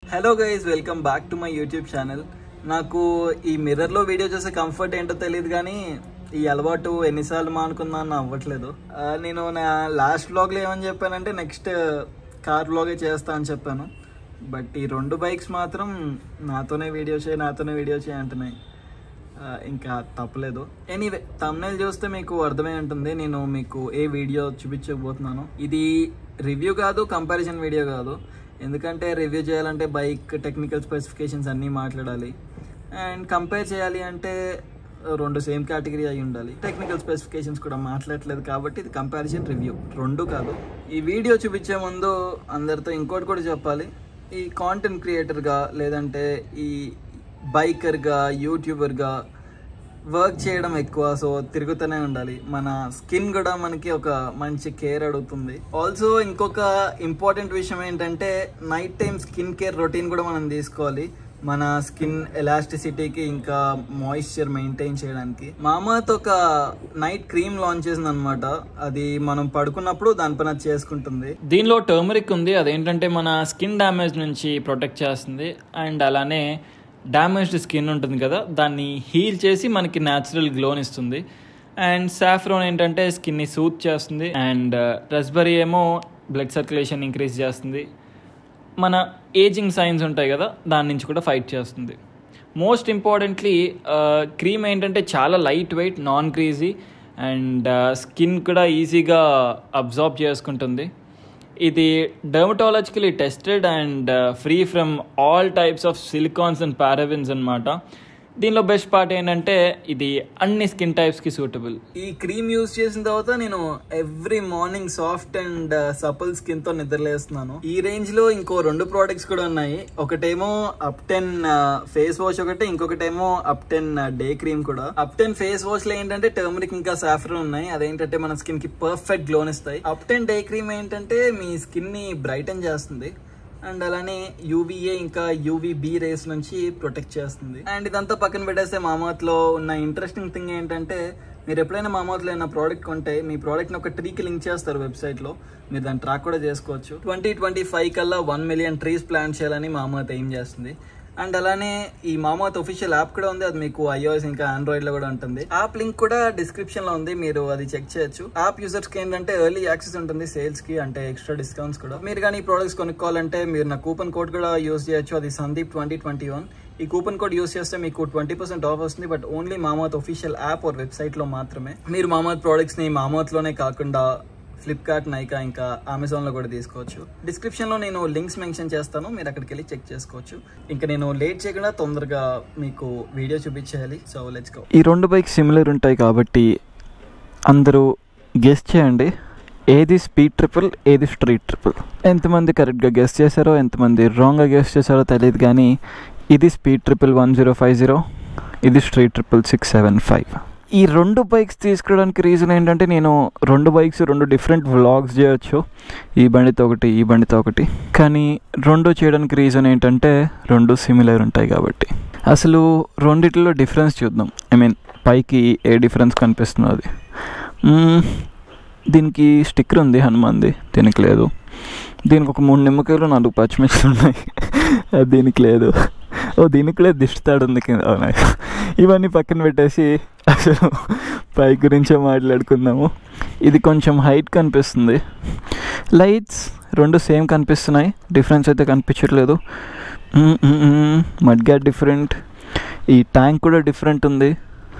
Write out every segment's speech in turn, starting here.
hello guys welcome back to my YouTube channel నాకు ఈ మిర్రర్లో వీడియో చేసే కంఫర్ట్ ఏంటో తెలియదు కానీ ఈ అలవాటు ఎన్నిసార్లు మానుకున్నా అని అవ్వట్లేదు ఆ, నేను నా లాస్ట్ వ్లాగ్లో ఏమని చెప్పానంటే నెక్స్ట్ కార్ వ్లాగే చేస్తా అని చెప్పాను బట్ ఈ రెండు బైక్స్ మాత్రం నాతోనే వీడియో చేయి నాతోనే వీడియో చేయి అంటున్నాయి ఆ, ఇంకా తప్పలేదు ఎనీవే తమ్నైల్ చూస్తే మీకు అర్థమై ఉంటుంది నేను మీకు ఏ వీడియో చూపించకపోతున్నాను ఇది రివ్యూ కాదు కంపారిజన్ వీడియో కాదు ఎందుకంటే రివ్యూ చేయాలంటే బైక్ టెక్నికల్ స్పెసిఫికేషన్స్ అన్నీ మాట్లాడాలి అండ్ కంపేర్ చేయాలి అంటే రెండు సేమ్ కేటగిరీ అయి ఉండాలి టెక్నికల్ స్పెసిఫికేషన్స్ కూడా మాట్లాడలేదు కాబట్టి ఇది కంపారిజన్ రివ్యూ రెండు కాదు ఈ వీడియో చూపించే ముందు అందరితో ఇంకోటి కూడా చెప్పాలి ఈ కాంటెంట్ క్రియేటర్గా లేదంటే ఈ బైకర్గా యూట్యూబర్గా వర్క్ చేయడం ఎక్కువ సో తిరుగుతూనే ఉండాలి మన స్కిన్ కూడా మనకి ఒక మంచి కేర్ అడుగుతుంది ఆల్సో ఇంకొక ఇంపార్టెంట్ విషయం ఏంటంటే night time skin care routine కూడా మనం తీసుకోవాలి మన స్కిన్ ఎలాస్టిసిటీకి ఇంకా మాయిశ్చర్ మెయింటైన్ చేయడానికి మామాత్ ఒక నైట్ క్రీమ్ లాంచ్ చేసింది అనమాట అది మనం పడుకున్నప్పుడు దానిపైన అది చేసుకుంటుంది దీనిలో టర్మరిక్ ఉంది అదేంటంటే మన స్కిన్ డ్యామేజ్ నుంచి ప్రొటెక్ట్ చేస్తుంది అండ్ అలానే డ్యామేజ్డ్ స్కిన్ ఉంటుంది కదా దాన్ని హీల్ చేసి మనకి న్యాచురల్ గ్లోన్ ఇస్తుంది అండ్ సాఫ్రోన్ ఏంటంటే స్కిన్ని సూత్ చేస్తుంది అండ్ రస్బెరీ ఏమో బ్లడ్ సర్క్యులేషన్ ఇంక్రీజ్ చేస్తుంది మన ఏజింగ్ సైన్స్ ఉంటాయి కదా దాని నుంచి కూడా ఫైట్ చేస్తుంది మోస్ట్ ఇంపార్టెంట్లీ క్రీమ్ ఏంటంటే చాలా light weight non greasy and skin కూడా ఈజీగా అబ్జార్బ్ చేసుకుంటుంది ఇది dermatologically tested and free from all types of silicones and parabens అనమాట దీనిలో బెస్ట్ పార్ట్ ఏంటంటే ఇది అన్ని స్కిన్ టైప్స్కి సూటబుల్ ఈ క్రీమ్ యూజ్ చేసిన తర్వాత నేను every morning soft and supple skin తో నిద్రలేస్తున్నాను ఈ రేంజ్ లో ఇంకో రెండు ప్రోడక్ట్స్ కూడా ఉన్నాయి ఒకటేమో అప్ టెన్ ఫేస్ వాష్ ఒకటి ఇంకొకటేమో అప్ టెన్ డే క్రీమ్ కూడా అప్ టెన్ ఫేస్ వాష్ లో ఏంటంటే టర్మరిక్ ఇంకా సాఫ్రన్ ఉన్నాయి అదేంటంటే మన స్కిన్ కి పర్ఫెక్ట్ గ్లోన్ ఇస్తాయి అప్ టెన్ డే క్రీమ్ ఏంటంటే మీ స్కిన్ ని బ్రైటన్ చేస్తుంది అండ్ అలానే యూవీఏ ఇంకా యూవీబీ రేస్ నుంచి ప్రొటెక్ట్ చేస్తుంది అండ్ ఇదంతా పక్కన పెట్టేస్తే మామాత్ లో ఉన్న ఇంట్రెస్టింగ్ థింగ్ ఏంటంటే మీరు ఎప్పుడైనా మామాత్ లో ఏమైనా ప్రోడక్ట్ కొంటే మీ ప్రోడక్ట్ ని ఒక ట్రీకి లింక్ చేస్తారు వెబ్సైట్ లో మీరు దాన్ని ట్రాక్ కూడా చేసుకోవచ్చు ట్వంటీ ట్వంటీ ఫైవ్ కల్లా వన్ మిలియన్ ట్రీస్ ప్లాన్ చేయాలని మామాత్ ఏం చేస్తుంది అండ్ అలానే ఈ మామాత్ ఒఫిషియల్ యాప్ కూడా ఉంది అది మీకు ఐఓఎస్ ఇంకా ఆండ్రాయిడ్ లో కూడా ఉంటుంది యాప్ లింక్ కూడా డిస్క్రిప్షన్ లో ఉంది మీరు అది చెక్ చేయొచ్చు యాప్ యూజర్స్ కి ఏంటంటే ఎర్లీ యాక్సెస్ ఉంటుంది సేల్స్ కి అంటే ఎక్స్ట్రా డిస్కౌంట్స్ కూడా మీరు కానీ ఈ ప్రోడక్ట్స్ కొనుక్కోవాలంటే మీరు నా కూపన్ కోడ్ కూడా యూస్ చేయొచ్చు అది సందీప్ ట్వంటీ ట్వంటీ వన్ ఈ కూపన్ కోడ్ యూస్ చేస్తే మీకు ట్వంటీ పర్సెంట్ ఆఫ్ వస్తుంది but only Mamaearth official app or website లో మాత్రమే మీరు మామాత్ ప్రోడక్ట్స్ ని మామాత్ లోనే కాకుండా ఫ్లిప్కార్ట్ నైకా ఇంకా అమెజాన్ లో కూడా తీసుకోవచ్చు డిస్క్రిప్షన్ లో నేను లింక్స్ మెన్షన్ చేస్తాను మీరు అక్కడికి వెళ్ళి చెక్ చేసుకోవచ్చు ఇంకా నేను లేట్ చేయకుండా తొందరగా మీకు వీడియో చూపించేయాలి సో లెట్స్ గో ఈ రెండు బైక్స్ సిమిలర్ ఉంటాయి కాబట్టి అందరూ గెస్ చేయండి ఏది స్పీడ్ ట్రిపుల్ ఏది స్ట్రీట్ ట్రిపుల్ ఎంతమంది కరెక్ట్గా గెస్ చేశారో ఎంతమంది రాంగ్గా గెస్ చేశారో తెలియదు కానీ ఇది Speed Triple one zero five zero ఇది Street Triple six seven five ఈ రెండు బైక్స్ తీసుకోవడానికి రీజన్ ఏంటంటే నేను రెండు బైక్స్ రెండు డిఫరెంట్ వ్లాగ్స్ చేయొచ్చు ఈ బండితో ఒకటి ఈ బండితో ఒకటి కానీ రెండు చేయడానికి రీజన్ ఏంటంటే రెండు సిమిలర్ ఉంటాయి కాబట్టి అసలు రెండిట్లో డిఫరెన్స్ చూద్దాం ఐ మీన్ పైకి ఏ డిఫరెన్స్ కనిపిస్తుందో అది మ్మ్, దీనికి స్టిక్కర్ ఉంది హనుమాన్ది దీనికి లేదు దీనికి ఒక మూడు నిమ్మకాయలు నాలుగు పచ్చిమిర్చి ఉన్నాయి అది దీనికి లేదు ఓ దీనికి లేదు దిష్టి తాడు ఉంది కింద అవునా ఇవన్నీ పక్కన పెట్టేసి అసలు పై గురించే మాట్లాడుకుందాము ఇది కొంచెం హైట్ కనిపిస్తుంది లైట్స్ రెండు సేమ్ కనిపిస్తున్నాయి డిఫరెన్స్ అయితే కనిపించట్లేదు మడ్ గ్యాట్ డిఫరెంట్ ఈ ట్యాంక్ కూడా డిఫరెంట్ ఉంది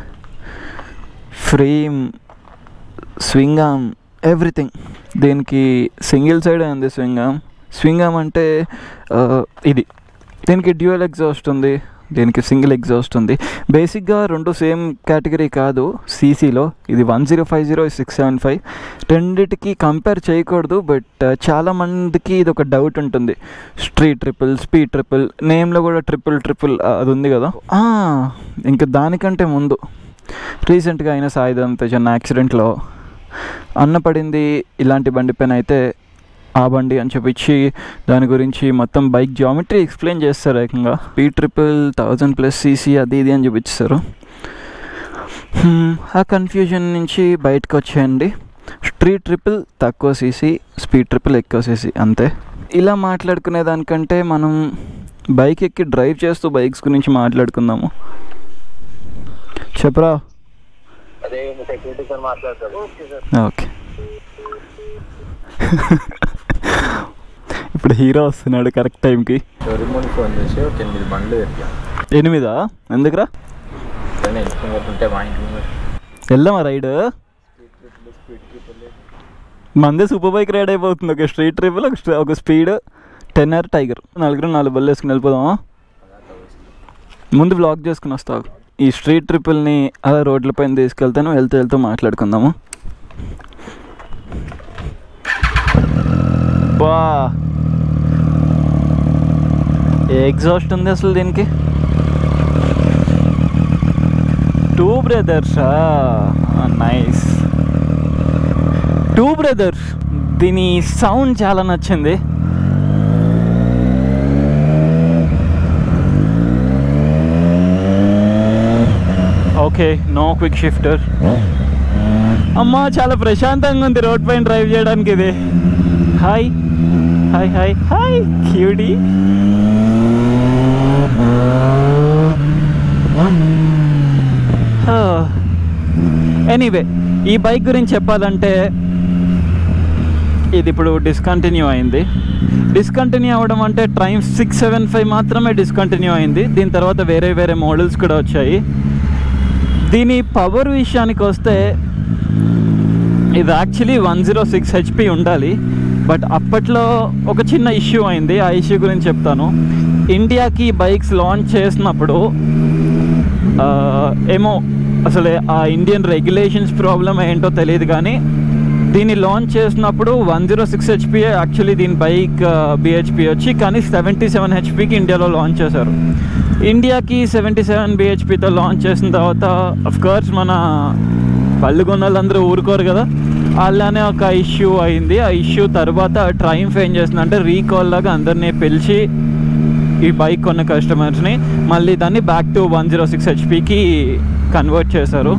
ఫ్రేమ్ స్వింగ్ ఆమ్ ఎవ్రీథింగ్ దీనికి సింగిల్ సైడ్ ఉంది స్వింగ్ ఆమ్ స్వింగ్ ఆమ్ అంటే ఆ, ఇది దీనికి డ్యూయల్ ఎగ్జాస్ట్ ఉంది దీనికి సింగిల్ ఎగ్జాస్ట్ ఉంది బేసిక్గా రెండు సేమ్ కేటగిరీ కాదు సీసీలో ఇది one zero five zero six seven five రెండిటికి కంపేర్ చేయకూడదు బట్ చాలా మందికి ఇది ఒక డౌట్ ఉంటుంది స్ట్రీట్ ట్రిపుల్ స్పీడ్ ట్రిపుల్ నేమ్లో కూడా ట్రిపుల్ ట్రిపుల్ అది ఉంది కదా ఆ, ఇంకా దానికంటే ముందు రీసెంట్గా అయిన సాయిధం తేజన్ యాక్సిడెంట్లో అన్న పడింది ఇలాంటి బండి పైన అయితే ఆ బండి అని చెప్పించి దాని గురించి మొత్తం బైక్ జామెట్రీ ఎక్స్ప్లెయిన్ చేస్తారు ఏకంగా P triple thousand plus CC అది ఇది అని చూపించారు ఆ కన్ఫ్యూజన్ నుంచి బయటకు వచ్చేయండి స్ట్రీట్ ట్రిపుల్ తక్కువ సీసీ స్పీడ్ ట్రిపుల్ ఎక్కువ సీసీ అంతే ఇలా మాట్లాడుకునే దానికంటే మనం బైక్ ఎక్కి డ్రైవ్ చేస్తూ బైక్స్ గురించి మాట్లాడుకుందాము చెప్పరా అదే సెక్యూరిటీ సార్ మాట్లాడతారు ఓకే సార్ ఓకే ఇప్పుడు హీరో వస్తున్నాడు కరెక్ట్ టైంకి షోరూమ్ ముందు ఫోన్ చేసి ఒక ఎనిమిది బండ్లు పెట్టాం ఎనిమిదా ఎందుకురా కానీ ఎంచుకుంటుంటే మా ఇంటి ముందు వెళ్దామా రైడ్ మందే సూపర్ బైక్ రైడ్ అయిపోతుంది ఒక స్ట్రీట్ ట్రిపుల్ ఒక స్ట్రీ- ఒక స్పీడ్ టెన్ ఆర్ టైగర్ నలుగురు నాలుగు బళ్ళు వేసుకుని వెళ్ళిపోదామా ముందు బ్లాక్ చేసుకుని వస్తావు ఈ స్ట్రీట్ ట్రిపుల్ని అలా రోడ్ల పైన తీసుకెళ్తాను వెళ్తూ వెళ్తూ మాట్లాడుకుందాము బా ఏ ఎగ్జాస్ట్ ఉంది అసలు దీనికి టూ బ్రదర్సా నైస్ టూ బ్రదర్స్ దీని సౌండ్ చాలా నచ్చింది ఓకే నో క్విక్ షిఫ్టర్ అమ్మా చాలా ప్రశాంతంగా ఉంది రోడ్ పైన డ్రైవ్ చేయడానికి ఇది hi hi hi hi cutie anyway ఈ బైక్ గురించి చెప్పాలంటే ఇది ఇప్పుడు డిస్కంటిన్యూ అయింది డిస్కంటిన్యూ అవ్వడం అంటే ట్రైమ్ సిక్స్ సెవెన్ ఫైవ్ మాత్రమే డిస్కంటిన్యూ అయింది దీని తర్వాత వేరే వేరే మోడల్స్ కూడా వచ్చాయి దీని పవర్ విషయానికి వస్తే ఇది actually one zero six HP ఉండాలి బట్ అప్పట్లో ఒక చిన్న ఇష్యూ అయింది ఆ ఇష్యూ గురించి చెప్తాను ఇండియాకి బైక్స్ లాంచ్ చేసినప్పుడు ఆ, ఏమో అసలు ఆ ఇండియన్ రెగ్యులేషన్స్ ప్రాబ్లం ఏంటో తెలియదు కానీ దీన్ని లాంచ్ చేసినప్పుడు one zero six HP actually దీని బైక్ బిహెచ్పి వచ్చి కానీ సెవెంటీ సెవెన్ హెచ్పికి ఇండియాలో లాంచ్ చేశారు ఇండియాకి సెవెంటీ సెవెన్ బిహెచ్పితో లాంచ్ చేసిన తర్వాత అఫ్ కోర్స్ మన పళ్ళు కొన్న వాళ్ళందరూ ఊరుకోరు కదా అలానే ఒక ఇష్యూ అయింది ఆ ఇష్యూ తర్వాత ట్రైంఫ్ ఏం చేసిందంటే రీకాల్ లాగా అందరినీ పిలిచి ఈ బైక్ కొన్న కస్టమర్స్ని మళ్ళీ దాన్ని back to one zero six హెచ్పికి కన్వర్ట్ చేశారు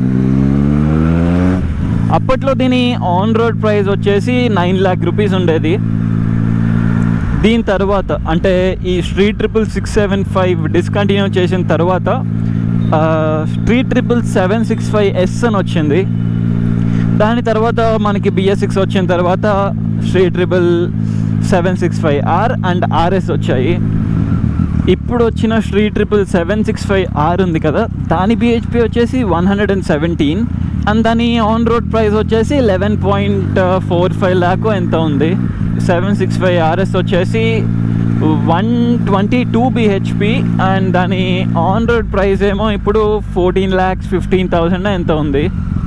అప్పట్లో దీని ఆన్ రోడ్ ప్రైస్ వచ్చేసి నైన్ ల్యాక్ రూపీస్ ఉండేది దీని తర్వాత అంటే ఈ Street Triple six seven five discontinue చేసిన తర్వాత Street Triple seven six five S అని వచ్చింది దాని తర్వాత మనకి బిఎస్ సిక్స్ వచ్చిన తర్వాత Street Triple seven six five R and RS వచ్చాయి ఇప్పుడు వచ్చిన Street Triple seven six five R ఉంది కదా దాని బిహెచ్పి వచ్చేసి one hundred and seventeen and దాని ఆన్ రోడ్ ప్రైస్ వచ్చేసి eleven point four five lakh ఎంత ఉంది సెవెన్ సిక్స్ ఫైవ్ ఆర్ఎస్ వచ్చేసి one twenty two BHP and దాని ఆన్ రోడ్ ప్రైస్ ఏమో ఇప్పుడు ఫోర్టీన్ ల్యాక్స్ ఫిఫ్టీన్ థౌసండ్ ఎంత ఉంది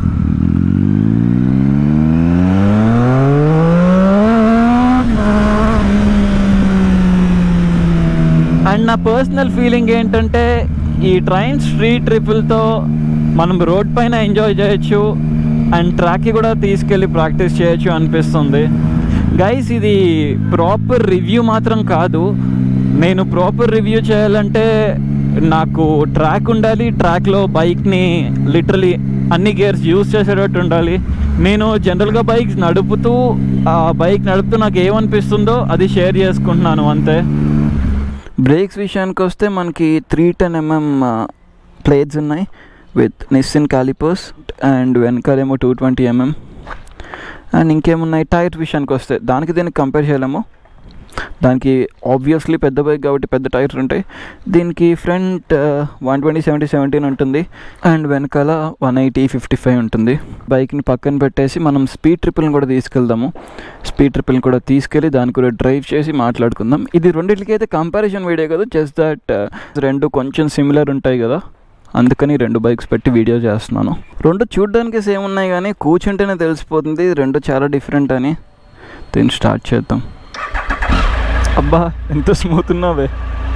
అండ్ నా పర్సనల్ ఫీలింగ్ ఏంటంటే ఈ ట్రైన్ స్ట్రీట్ ట్రిపుల్తో మనం రోడ్ పైన ఎంజాయ్ చేయొచ్చు అండ్ ట్రాక్కి కూడా తీసుకెళ్ళి ప్రాక్టీస్ చేయొచ్చు అనిపిస్తుంది గైస్ ఇది ప్రాపర్ రివ్యూ మాత్రం కాదు నేను ప్రాపర్ రివ్యూ చేయాలంటే నాకు ట్రాక్ ఉండాలి ట్రాక్లో బైక్ని లిటరలీ అన్ని గేర్స్ యూస్ చేసేటట్టు ఉండాలి నేను జనరల్గా బైక్స్ నడుపుతూ ఆ బైక్ నడుపుతూ నాకు ఏమనిపిస్తుందో అది షేర్ చేసుకుంటున్నాను అంతే బ్రేక్స్ విషయానికి వస్తే మనకి త్రీ టెన్ ఎంఎం ప్లేట్స్ ఉన్నాయి విత్ నిస్సిన్ కాలిపర్స్ అండ్ వెనకాలేమో టూ ట్వంటీ ఎంఎం అండ్ ఇంకేమున్నాయి టైర్ విషయానికి వస్తే దానికి దీనికి కంపేర్ చేయలేము దానికి ఆబ్వియస్లీ పెద్ద బైక్ కాబట్టి పెద్ద టైర్స్ ఉంటాయి దీనికి front one twenty seventy seventeen ఉంటుంది అండ్ వెనకాల వన్ ఎయిటీ ఫిఫ్టీ ఫైవ్ ఉంటుంది బైక్ని పక్కన పెట్టేసి మనం స్పీడ్ ట్రిపుల్ని కూడా తీసుకెళ్దాము స్పీడ్ ట్రిపుల్ని కూడా తీసుకెళ్ళి దాన్ని కూడా డ్రైవ్ చేసి మాట్లాడుకుందాం ఇది రెండింటికి అయితే కంపారిజన్ వీడియో కదా జస్ట్ దట్ రెండు కొంచెం సిమిలర్ ఉంటాయి కదా అందుకని రెండు బైక్స్ పెట్టి వీడియో చేస్తున్నాను రెండు చూడడానికి సేమ్ ఉన్నాయి కానీ కూర్చుంటేనే తెలిసిపోతుంది రెండు చాలా డిఫరెంట్ అని దీన్ని స్టార్ట్ చేద్దాం అబ్బా ఎంత స్మూత్ ఉన్నావే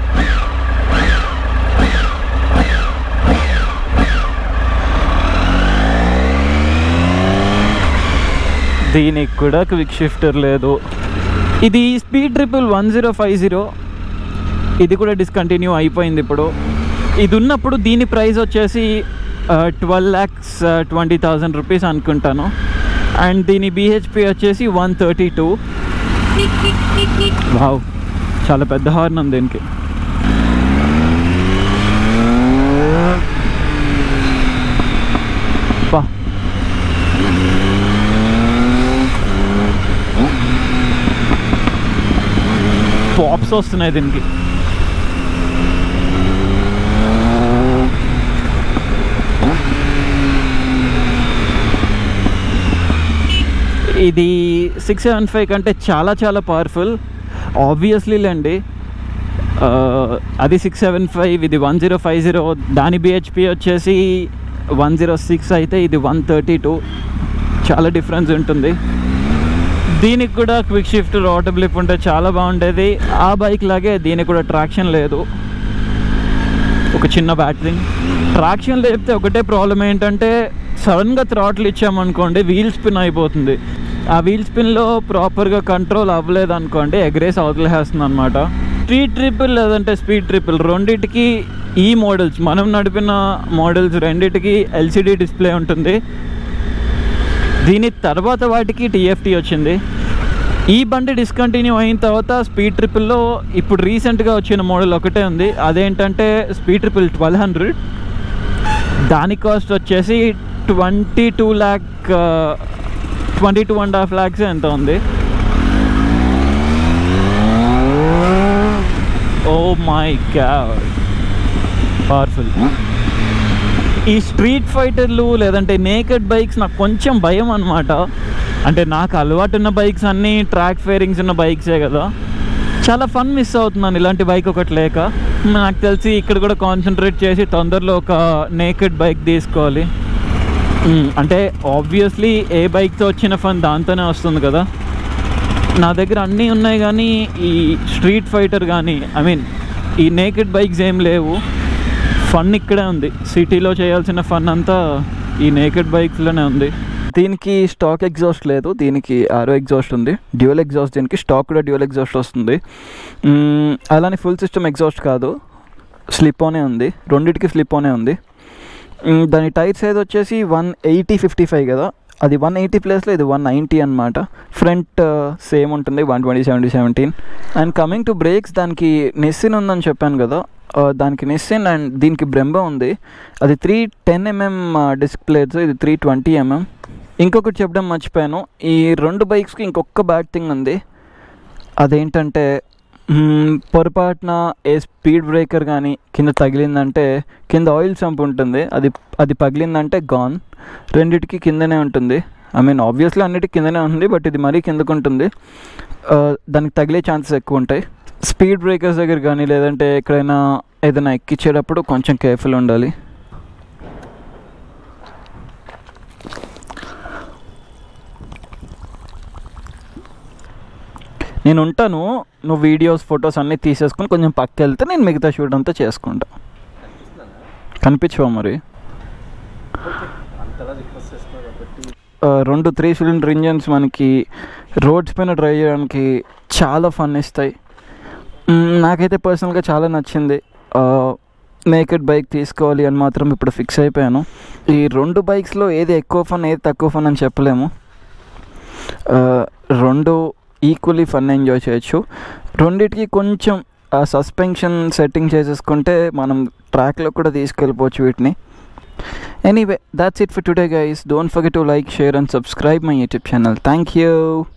దీనికి కూడా క్విక్ షిఫ్టర్ లేదు ఇది Speed Triple one zero five zero ఇది కూడా డిస్కంటిన్యూ అయిపోయింది ఇప్పుడు ఇది ఉన్నప్పుడు దీని ప్రైస్ వచ్చేసి twelve lakhs twenty thousand rupees అనుకుంటాను అండ్ దీని బీహెచ్పి వచ్చేసి వన్ థర్టీ టూ వావ్ చాలా పెద్ద హార్న్ ఉంది దీనికి పాప్స్ వస్తున్నాయి దీనికి ఇది సిక్స్ సెవెన్ ఫైవ్ కంటే చాలా చాలా పవర్ఫుల్ ఆబ్వియస్లీ లేండి ఆ, అది సిక్స్ సెవెన్ ఫైవ్ ఇది వన్ జీరో ఫైవ్ జీరో దాని బిహెచ్పి వచ్చేసి వన్ జీరో సిక్స్ అయితే ఇది వన్ థర్టీ టూ చాలా డిఫరెన్స్ ఉంటుంది దీనికి కూడా క్విక్ షిఫ్ట్ రోటర్ బ్లిప్ ఉంటే చాలా బాగుండేది ఆ బైక్ లాగే దీనికి కూడా ట్రాక్షన్ లేదు ఒక చిన్న బ్యాటరీ ట్రాక్షన్ లేపితే ఒకటే ప్రాబ్లం ఏంటంటే సడన్గా థ్రాట్లు ఇచ్చామనుకోండి వీల్ స్పిన్ అయిపోతుంది ఆ వీల్ స్పిన్లో ప్రాపర్గా కంట్రోల్ అవ్వలేదు అనుకోండి ఎగ్రేస్ అవతలేస్తుంది అనమాట స్ట్రీట్ ట్రిపుల్ లేదంటే స్పీడ్ ట్రిపుల్ రెండింటికి ఈ మోడల్స్ మనం నడిపిన మోడల్స్ రెండింటికి ఎల్సిడి డిస్ప్లే ఉంటుంది దీని తర్వాత వాటికి టీఎఫ్టీ వచ్చింది ఈ బండి డిస్కంటిన్యూ అయిన తర్వాత స్పీడ్ ట్రిపుల్లో ఇప్పుడు రీసెంట్గా వచ్చిన మోడల్ ఒకటే ఉంది అదేంటంటే స్పీడ్ ట్రిపుల్ ట్వెల్వ్ హండ్రెడ్ దాని కాస్ట్ వచ్చేసి twenty two lakh twenty two and half lakhs ఎంత ఉంది ఓ మై గాడ్ పవర్ఫుల్ ఈ స్ట్రీట్ ఫైటర్లు లేదంటే నేకెడ్ బైక్స్ నాకు కొంచెం భయం అనమాట అంటే నాకు అలవాటు ఉన్న బైక్స్ అన్నీ ట్రాక్ ఫేరింగ్స్ ఉన్న బైక్సే కదా చాలా ఫన్ మిస్ అవుతున్నాను ఇలాంటి బైక్ ఒకటి లేక నాకు తెలిసి ఇక్కడ కూడా కాన్సన్ట్రేట్ చేసి తొందరలో ఒక నేకెడ్ బైక్ తీసుకోవాలి మ్మ్, అంటే ఆబ్వియస్లీ ఏ బైక్తో వచ్చిన ఫన్ దాంతోనే వస్తుంది కదా నా దగ్గర అన్నీ ఉన్నాయి కానీ ఈ స్ట్రీట్ ఫైటర్ కానీ ఐ మీన్ ఈ నేకెడ్ బైక్స్ ఏం లేవు ఫన్ ఇక్కడే ఉంది సిటీలో చేయాల్సిన ఫన్ అంతా ఈ నేకెడ్ బైక్స్లోనే ఉంది దీనికి స్టాక్ ఎగ్జాస్ట్ లేదు దీనికి ఆరో ఎగ్జాస్ట్ ఉంది డ్యూయల్ ఎగ్జాస్ట్ దీనికి స్టాక్ కూడా డ్యూయల్ ఎగ్జాస్ట్ వస్తుంది మ్మ్, అలానే ఫుల్ సిస్టమ్ ఎగ్జాస్ట్ కాదు స్లిప్ ఆనే ఉంది రెండింటికి స్లిప్ ఆనే ఉంది మ్మ్, దాని టైర్ సైజ్ వచ్చేసి వన్ ఎయిటీ ఫిఫ్టీ ఫైవ్ కదా అది వన్ ఎయిటీ ప్లేస్లో ఇది వన్ నైంటీ అనమాట ఫ్రంట్ సేమ్ ఉంటుంది one twenty seventy seventeen and coming to brakes దానికి నెస్సిన్ ఉందని చెప్పాను కదా ఆ, దానికి నెస్సిన్ అండ్ దీనికి బ్రెంబో ఉంది అది three ten MM disc plates ఇది త్రీ ట్వంటీ ఎంఎం ఇంకొకటి చెప్పడం మర్చిపోయాను ఈ రెండు బైక్స్కి ఇంకొక బ్యాడ్ థింగ్ ఉంది అదేంటంటే మ్మ్, పొరపాటున ఏ స్పీడ్ బ్రేకర్ కానీ కింద తగిలిందంటే కింద ఆయిల్ సంప్ ఉంటుంది అది అది పగిలిందంటే గాన్ రెండిటికి కిందనే ఉంటుంది ఐ మీన్ ఆబ్వియస్లీ అన్నిటికి కిందనే ఉంది బట్ ఇది మరీ కిందకు ఉంటుంది ఆ, దానికి తగిలే ఛాన్సెస్ ఎక్కువ ఉంటాయి స్పీడ్ బ్రేకర్స్ దగ్గర కానీ లేదంటే ఎక్కడైనా ఏదైనా ఎక్కించేటప్పుడు కొంచెం కేర్ఫుల్ ఉండాలి నేను ఉంటాను నువ్వు వీడియోస్ ఫొటోస్ అన్నీ తీసేసుకుని కొంచెం పక్క వెళ్తే నేను మిగతా షూట్ అంతా చేసుకుంటా కనిపించవా మరి ఆ, రెండు త్రీ సిలిండర్ ఇంజన్స్ మనకి రోడ్స్ పైన డ్రైవ్ చేయడానికి చాలా ఫన్ ఇస్తాయి మ్, నాకైతే పర్సనల్గా చాలా నచ్చింది నేకెడ్ బైక్ తీసుకోవాలి అని మాత్రం ఇప్పుడు ఫిక్స్ అయిపోయాను ఈ రెండు బైక్స్లో ఏది ఎక్కువ ఫన్ ఏది తక్కువ ఫన్ అని చెప్పలేము ఆ, రెండు ఈక్వల్లీ ఫన్ ఎంజాయ్ చేయొచ్చు రెండిటికి కొంచెం సస్పెన్షన్ సెట్టింగ్ చేసేసుకుంటే మనం ట్రాక్లో కూడా తీసుకెళ్ళిపోవచ్చు వీటిని anyway that's it for today guys don't forget to like share and subscribe my YouTube channel thank you